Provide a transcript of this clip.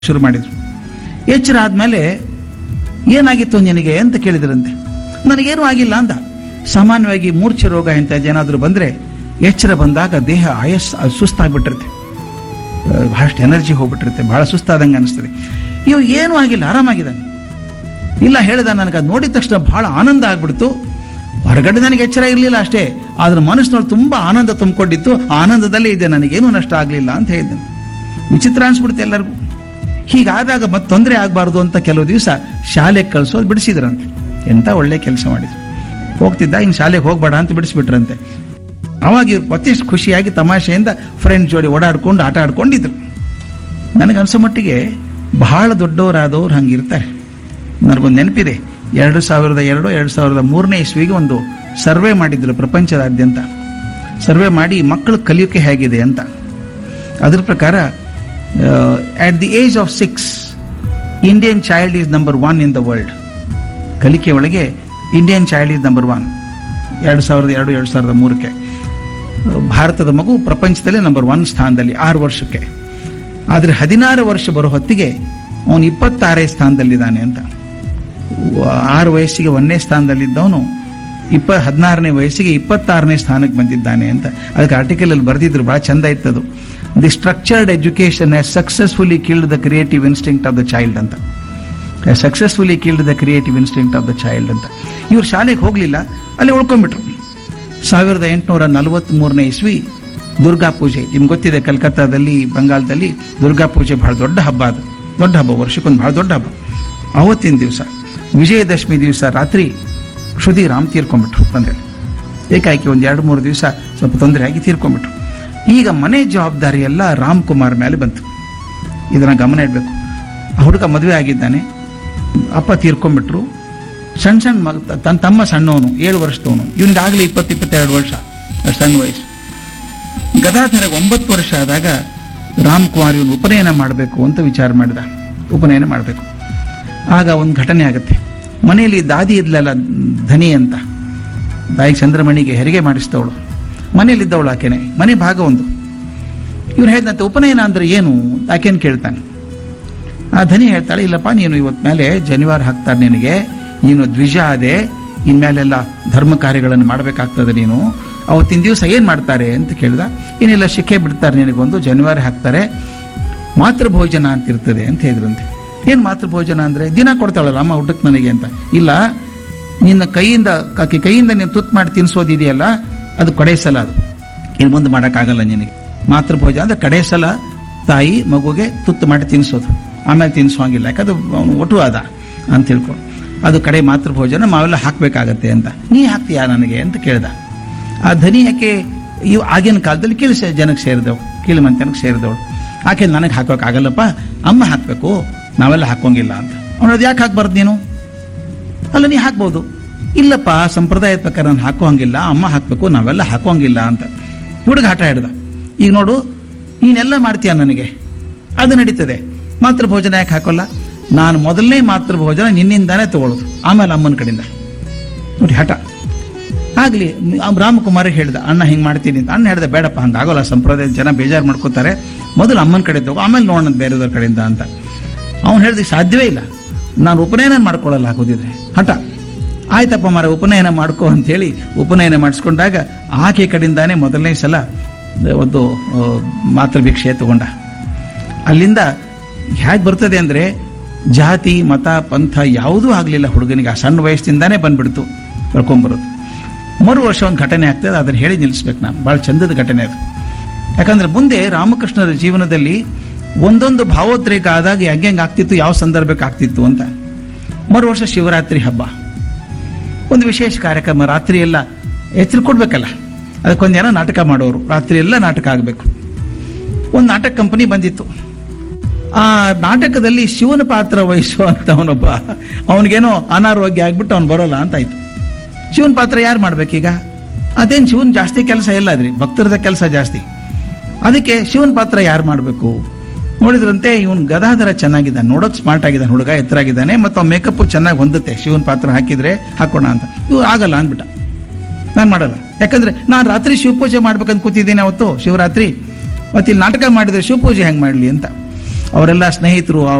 ಶುರು ಮಾಡಿದ್ರು ಎಚ್ಚರ ಆದ್ಮೇಲೆ ಏನಾಗಿತ್ತು ನಿನಗೆ ಅಂತ ಕೇಳಿದ್ರಂತೆ ನನಗೇನು ಆಗಿಲ್ಲ ಅಂದ ಸಾಮಾನ್ಯವಾಗಿ ಮೂರ್ಛೆ ರೋಗ ಇಂಥದ್ದು ಏನಾದರೂ ಬಂದ್ರೆ ಎಚ್ಚರ ಬಂದಾಗ ದೇಹ ಆಯಸ್ ಸುಸ್ತಾಗ್ಬಿಟ್ಟಿರುತ್ತೆ ಆ, ಬಹಳಷ್ಟು ಎನರ್ಜಿ ಹೋಗ್ಬಿಟ್ಟಿರುತ್ತೆ ಬಹಳ ಸುಸ್ತಾದಂಗೆ ಅನಿಸ್ತದೆ ಇವು ಏನೂ ಆಗಿಲ್ಲ ಆರಾಮಾಗಿದ್ದಾನೆ ಇಲ್ಲ ಹೇಳಿದ ನನಗೆ ಅದು ನೋಡಿದ ತಕ್ಷಣ ಬಹಳ ಆನಂದ ಆಗ್ಬಿಡ್ತು ಹೊರಗಡೆ ನನಗೆ ಎಚ್ಚರ ಇರಲಿಲ್ಲ ಅಷ್ಟೇ ಆದ್ರೆ ಮನಸ್ಸಿನೊಳಗೆ ತುಂಬಾ ಆನಂದ ತುಂಬಿಕೊಂಡಿತ್ತು ಆ ಆನಂದದಲ್ಲೇ ಇದೆ ನನಗೇನು ನಷ್ಟ ಆಗಲಿಲ್ಲ ಅಂತ ಹೇಳಿದ್ದಾನೆ ವಿಚಿತ್ರ ಅನ್ಸ್ಬಿಡುತ್ತೆ ಎಲ್ಲರಿಗೂ ಹೀಗಾದಾಗ ಮತ್ತೆ ತೊಂದರೆ ಆಗಬಾರ್ದು ಅಂತ ಕೆಲವು ದಿವಸ ಶಾಲೆಗೆ ಕಳಿಸೋದು ಬಿಡಿಸಿದ್ರಂತೆ ಎಂತ ಒಳ್ಳೆ ಕೆಲಸ ಮಾಡಿದ್ರು ಹೋಗ್ತಿದ್ದ ಇನ್ನು ಶಾಲೆಗೆ ಹೋಗ್ಬೇಡ ಅಂತ ಬಿಡಿಸ್ಬಿಟ್ರಂತೆ ಅವಾಗ ಇವ್ರು ಮತ್ತಿಷ್ಟು ಖುಷಿಯಾಗಿ ತಮಾಷೆಯಿಂದ ಫ್ರೆಂಡ್ ಜೋಡಿ ಓಡಾಡ್ಕೊಂಡು ಆಟ ಆಡ್ಕೊಂಡಿದ್ರು ನನಗನ್ಸೋ ಮಟ್ಟಿಗೆ ಬಹಳ ದೊಡ್ಡವರಾದವ್ರು ಹಂಗಿರ್ತಾರೆ ನನಗೊಂದು ನೆನಪಿದೆ ಎರಡು ಸಾವಿರದ ಎರಡು ಎರಡು ಸಾವಿರದ ಮೂರನೇ ಇಸ್ವಿಗೆ ಒಂದು ಸರ್ವೆ ಮಾಡಿದ್ರು ಪ್ರಪಂಚದಾದ್ಯಂತ ಸರ್ವೆ ಮಾಡಿ ಮಕ್ಕಳು ಕಲಿಯೋಕೆ ಹೇಗಿದೆ ಅಂತ ಅದ್ರ ಪ್ರಕಾರ at the age of six Indian child is number one in the world ಕಲಿಕೆ ಒಳಗೆ Indian child is number one ಎರಡು ಸಾವಿರದ ಎರಡು ಎರಡು ಸಾವಿರದ ಮೂರಕ್ಕೆ ಭಾರತದ ಮಗು ಪ್ರಪಂಚದಲ್ಲಿ ನಂಬರ್ ಒನ್ ಸ್ಥಾನದಲ್ಲಿ ಆರು ವರ್ಷಕ್ಕೆ ಆದರೆ ಹದಿನಾರು ವರ್ಷ ಬರೋ ಹೊತ್ತಿಗೆ ಅವನು ಇಪ್ಪತ್ತಾರೇ ಸ್ಥಾನದಲ್ಲಿದ್ದಾನೆ ಅಂತ ವ- ಆರು ವಯಸ್ಸಿಗೆ ಒಂದನೇ ಸ್ಥಾನದಲ್ಲಿದ್ದವನು ಇಪ್ಪ ಹದಿನಾರನೇ ವಯಸ್ಸಿಗೆ ಇಪ್ಪತ್ತಾರನೇ ಸ್ಥಾನಕ್ಕೆ ಬಂದಿದ್ದಾನೆ ಅಂತ ಅದಕ್ಕೆ ಆರ್ಟಿಕಲ್ ಅಲ್ಲಿ ಬರೆದಿದ್ರು ಬಹಳ ಚಂದ ಇತ್ತದು the structured education has successfully killed the creative instinct of the child ಅಂತ successfully killed the creative instinct of the child ಅಂತ ಇವ್ರು ಶಾಲೆಗೆ ಹೋಗಲಿಲ್ಲ ಅಲ್ಲಿ ಉಳ್ಕೊಂಡ್ಬಿಟ್ರು ಸಾವಿರದ ಎಂಟುನೂರ ನಲವತ್ತ್ಮೂರನೇ ಇಸ್ವಿ ದುರ್ಗಾ ಪೂಜೆ ನಿಮ್ಗೆ ಗೊತ್ತಿದೆ ಕಲ್ಕತ್ತಾದಲ್ಲಿ ಬಂಗಾಳದಲ್ಲಿ ದುರ್ಗಾ ಪೂಜೆ ಬಹಳ ದೊಡ್ಡ ಹಬ್ಬ ಅದು ದೊಡ್ಡ ಹಬ್ಬ ವರ್ಷಕ್ಕೊಂದು ಬಹಳ ದೊಡ್ಡ ಹಬ್ಬ ಅವತ್ತಿನ ದಿವಸ ವಿಜಯದಶಮಿ ದಿವಸ ರಾತ್ರಿ ಶ್ರುತಿ ರಾಮ್ ತೀರ್ಕೊಂಡ್ಬಿಟ್ರು ಬಂದ್ರೆ ಏಕಾಏಕಿ ಒಂದು ಎರಡು ಮೂರು ದಿವಸ ಸ್ವಲ್ಪ ತೊಂದರೆ ಆಗಿ ತೀರ್ಕೊಂಡ್ಬಿಟ್ರು ಈಗ ಮನೆ ಜವಾಬ್ದಾರಿ ಎಲ್ಲ ರಾಮ್ ಕುಮಾರ್ ಮೇಲೆ ಬಂತು ಇದನ್ನ ಗಮನ ಇಡಬೇಕು ಆ ಹುಡುಗ ಮದುವೆ ಆಗಿದ್ದಾನೆ ಅಪ್ಪ ತೀರ್ಕೊಂಡ್ಬಿಟ್ರು ಸಣ್ಣ ಸಣ್ಣ ಮಗ ತನ್ನ ತಮ್ಮ ಸಣ್ಣವನು ಏಳು ವರ್ಷದವನು ಇವನಿಗಾಗಲೇ ಇಪ್ಪತ್ತು ಇಪ್ಪತ್ತೆರಡು ವರ್ಷ ಅಷ್ಟು ಸಣ್ಣ ವಯಸ್ಸು ಗದಾಧರಗೆ ಒಂಬತ್ತು ವರ್ಷ ಆದಾಗ ರಾಮ್ ಕುಮಾರ್ ಇವನು ಉಪನಯನ ಮಾಡಬೇಕು ಅಂತ ವಿಚಾರ ಮಾಡಿದ ಉಪನಯನ ಮಾಡಬೇಕು ಆಗ ಒಂದು ಘಟನೆ ಆಗುತ್ತೆ ಮನೆಯಲ್ಲಿ ದಾದಿ ಇದ್ಲಲ್ಲ ಧನಿ ಅಂತ ತಾಯಿ ಚಂದ್ರಮಣಿಗೆ ಹೆರಿಗೆ ಮಾಡಿಸಿದವಳು ಮನೆಯಲ್ಲಿದ್ದವಳು ಆಕೆನೆ ಮನೆ ಭಾಗ ಒಂದು ಇವ್ರು ಹೇಳಿದಂತೆ ಉಪನಯನ ಅಂದ್ರೆ ಏನು ಆಕೆನ್ ಕೇಳ್ತಾನೆ ಆ ಧನಿ ಹೇಳ್ತಾಳೆ ಇಲ್ಲಪ್ಪ ನೀನು ಇವತ್ ಮೇಲೆ ಜನಿವಾರ ಹಾಕ್ತಾರೆ ನಿನಗೆ ನೀನು ದ್ವಿಜ ಅದೇ ಇನ್ಮೇಲೆಲ್ಲ ಧರ್ಮ ಕಾರ್ಯಗಳನ್ನು ಮಾಡಬೇಕಾಗ್ತದೆ ನೀನು ಅವತ್ತಿನ ದಿವಸ ಏನ್ ಮಾಡ್ತಾರೆ ಅಂತ ಕೇಳಿದ ಏನಿಲ್ಲ ಶಿಖೆ ಬಿಡ್ತಾರೆ ನಿನಗೊಂದು ಜನಿವಾರ ಹಾಕ್ತಾರೆ ಮಾತೃಭೋಜನ ಅಂತ ಇರ್ತದೆ ಅಂತ ಹೇಳಿದ್ರಂತೆ ಏನ್ ಮಾತೃಭೋಜನ ಅಂದ್ರೆ ದಿನ ಕೊಡ್ತಾಳಲ್ಲ ಅಮ್ಮ ಊಟಕ್ಕೆ ನನಗೆ ಅಂತ ಇಲ್ಲ ನಿನ್ನ ಕೈಯಿಂದ ಆಕೆ ಕೈಯಿಂದ ನೀನು ತುತ್ತು ಮಾಡಿ ತಿನ್ಸೋದಿದೆಯಲ್ಲ ಅದು ಕಡೆ ಸಲ ಅದು ಇನ್ನು ಮುಂದೆ ಮಾಡೋಕ್ಕಾಗಲ್ಲ ನಿನಗೆ ಮಾತೃಭೋಜನ ಅಂದ್ರೆ ಕಡೆ ಸಲ ತಾಯಿ ಮಗುಗೆ ತುತ್ತು ಮಾಡಿ ತಿನ್ಸೋದು ಆಮೇಲೆ ತಿನ್ಸೋಂಗಿಲ್ಲ ಯಾಕಂದ್ರೆ ಅವನು ಒಟು ಅದ ಅಂತ ತಿಳ್ಕೊಂಡು ಅದು ಕಡೆ ಮಾತೃಭೋಜನ ಮಾವೆಲ್ಲ ಹಾಕ್ಬೇಕಾಗತ್ತೆ ಅಂತ ನೀ ಹಾಕ್ತೀಯಾ ನನಗೆ ಅಂತ ಕೇಳ್ದ ಆ ಧನಿ ಯಾಕೆ ಇವ್ ಆಗಿನ ಕಾಲದಲ್ಲಿ ಕೀಳು ಸೇ ಜನಕ್ಕೆ ಸೇರಿದವು ಕೀಳು ಮಂತನಕ್ಕೆ ಸೇರಿದವಳು ಆಕೆ ನನಗೆ ಹಾಕೋಕ್ಕಾಗಲ್ಲಪ್ಪ ಅಮ್ಮ ಹಾಕಬೇಕು ನಾವೆಲ್ಲ ಹಾಕೋಂಗಿಲ್ಲ ಅಂತ ಅವನು ಅದು ಯಾಕೆ ಹಾಕ್ಬಾರ್ದು ನೀನು ಅಲ್ಲ ನೀ ಹಾಕ್ಬೋದು ಇಲ್ಲಪ್ಪ ಸಂಪ್ರದಾಯದ ಪ್ರಕಾರ ನಾನು ಹಾಕೋ ಹಂಗಿಲ್ಲ ಅಮ್ಮ ಹಾಕ್ಬೇಕು ನಾವೆಲ್ಲ ಹಾಕೋಂಗಿಲ್ಲ ಅಂತ ಹುಡುಗ ಆಟ ಹಿಡ್ದ ಈಗ ನೋಡು ನೀನೆಲ್ಲ ಮಾಡ್ತೀಯ ನನಗೆ ಅದು ನಡೀತದೆ ಮಾತೃಭೋಜನ ಯಾಕೆ ಹಾಕೋಲ್ಲ ನಾನು ಮೊದಲನೇ ಮಾತೃಭೋಜನ ನಿನ್ನಿಂದಾನೇ ತಗೊಳ್ಳೋದು ಆಮೇಲೆ ಅಮ್ಮನ ಕಡೆಯಿಂದ ನೋಡಿ ಹಠ ಆಗ್ಲಿ ಆ ರಾಮಕುಮಾರ್ ಹೇಳ್ದ ಅಣ್ಣ ಹಿಂಗ್ ಮಾಡ್ತೀನಿ ಅಂತ ಅಣ್ಣ ಹೇಳ್ದ ಬೇಡಪ್ಪ ಹಂಗಾಗೋಲ್ಲ ಸಂಪ್ರದಾಯದ ಜನ ಬೇಜಾರು ಮಾಡ್ಕೋತಾರೆ ಮೊದಲು ಅಮ್ಮನ ಕಡೆ ತಗೋ ಆಮೇಲೆ ನೋಡೋಣ ಬೇರೆದವ್ರ ಕಡೆಯಿಂದ ಅಂತ ಅವ್ನು ಹೇಳ್ದ ಸಾಧ್ಯವೇ ಇಲ್ಲ ನಾನು ಉಪನಯನ ಮಾಡ್ಕೊಳ್ಳಲ್ಲ ಹಾಕೋದಿದ್ರೆ ಹಠ ಆಯ್ತಪ್ಪ ಮರ ಉಪನಯನ ಮಾಡ್ಕೋ ಅಂತ ಹೇಳಿ ಉಪನಯನ ಮಾಡಿಸ್ಕೊಂಡಾಗ ಆಕೆ ಕಡೆಯಿಂದಾನೇ ಮೊದಲನೇ ಸಲ ಒಂದು ಆ, ಮಾತೃಭಿಕ್ಷೆ ತಗೊಂಡ ಅಲ್ಲಿಂದ ಹೇಗೆ ಬರ್ತದೆ ಅಂದ್ರೆ ಜಾತಿ ಮತ ಪಂಥ ಯಾವುದೂ ಆಗಲಿಲ್ಲ ಹುಡುಗನಿಗೆ ಆ ಸಣ್ಣ ವಯಸ್ಸಿಂದಾನೇ ಬಂದ್ಬಿಡ್ತು ಕರ್ಕೊಂಬರೋದು ಮರು ವರ್ಷ ಒಂದು ಘಟನೆ ಆಗ್ತದೆ ಅದನ್ನ ಹೇಳಿ ನಿಲ್ಲಿಸ್ಬೇಕು ನಾನು ಭಾಳ ಚಂದದ ಘಟನೆ ಅದು ಯಾಕಂದ್ರೆ ಮುಂದೆ ರಾಮಕೃಷ್ಣರ ಜೀವನದಲ್ಲಿ ಒಂದೊಂದು ಭಾವೋದ್ರೇಕ ಆದಾಗ ಹೆಂಗೆ ಆಗ್ತಿತ್ತು ಯಾವ ಸಂದರ್ಭಕ್ಕೆ ಆಗ್ತಿತ್ತು ಅಂತ ಮರು ವರ್ಷ ಶಿವರಾತ್ರಿ ಹಬ್ಬ ಒಂದು ವಿಶೇಷ ಕಾರ್ಯಕ್ರಮ ರಾತ್ರಿ ಎಲ್ಲ ಎಚ್ಚರ ಕೊಡ್ಬೇಕಲ್ಲ ಅದಕ್ಕೊಂದು ಜನ ನಾಟಕ ಮಾಡೋರು ರಾತ್ರಿ ಎಲ್ಲ ನಾಟಕ ಆಗಬೇಕು ಒಂದು ನಾಟಕ ಕಂಪನಿ ಬಂದಿತ್ತು ಆ ನಾಟಕದಲ್ಲಿ ಶಿವನ ಪಾತ್ರ ವಹಿಸುವಂತ ಅವನೊಬ್ಬ ಅವನಿಗೇನೋ ಅನಾರೋಗ್ಯ ಆಗ್ಬಿಟ್ಟು ಅವ್ನು ಬರೋಲ್ಲ ಅಂತ ಆಯ್ತು ಶಿವನ ಪಾತ್ರ ಯಾರು ಮಾಡ್ಬೇಕೀಗ ಅದೇನು ಶಿವನ್ ಜಾಸ್ತಿ ಕೆಲಸ ಇಲ್ಲ ಅದ್ರಿ ಭಕ್ತರದ ಕೆಲಸ ಜಾಸ್ತಿ ಅದಕ್ಕೆ ಶಿವನ ಪಾತ್ರ ಯಾರು ಮಾಡಬೇಕು ನೋಡಿದ್ರಂತೆ ಇವನ್ ಗದಾಧರ ಚೆನ್ನಾಗಿದ್ದಾನೆ ನೋಡೋಕ್ ಸ್ಮಾರ್ಟ್ ಆಗಿದ್ದಾನೆ ಹುಡುಗ ಎತ್ತರಾಗಿದ್ದಾನೆ ಮತ್ತು ಅವ್ನ ಮೇಕಪ್ ಚೆನ್ನಾಗಿ ಹೊಂದುತ್ತೆ ಶಿವನ್ ಪಾತ್ರ ಹಾಕಿದ್ರೆ ಹಾಕೋಣ ಅಂತ ಇವ್ ಆಗಲ್ಲ ಅಂದ್ಬಿಟ್ಟ ನಾನು ಮಾಡಲ್ಲ ಯಾಕಂದ್ರೆ ನಾನು ರಾತ್ರಿ ಶಿವಪೂಜೆ ಮಾಡ್ಬೇಕಂತ ಕೂತಿದ್ದೀನಿ ಅವತ್ತು ಶಿವರಾತ್ರಿ ಮತ್ತೆ ಇಲ್ಲಿ ನಾಟಕ ಮಾಡಿದ್ರೆ ಶಿವಪೂಜೆ ಹೆಂಗ್ ಮಾಡ್ಲಿ ಅಂತ ಅವರೆಲ್ಲ ಸ್ನೇಹಿತರು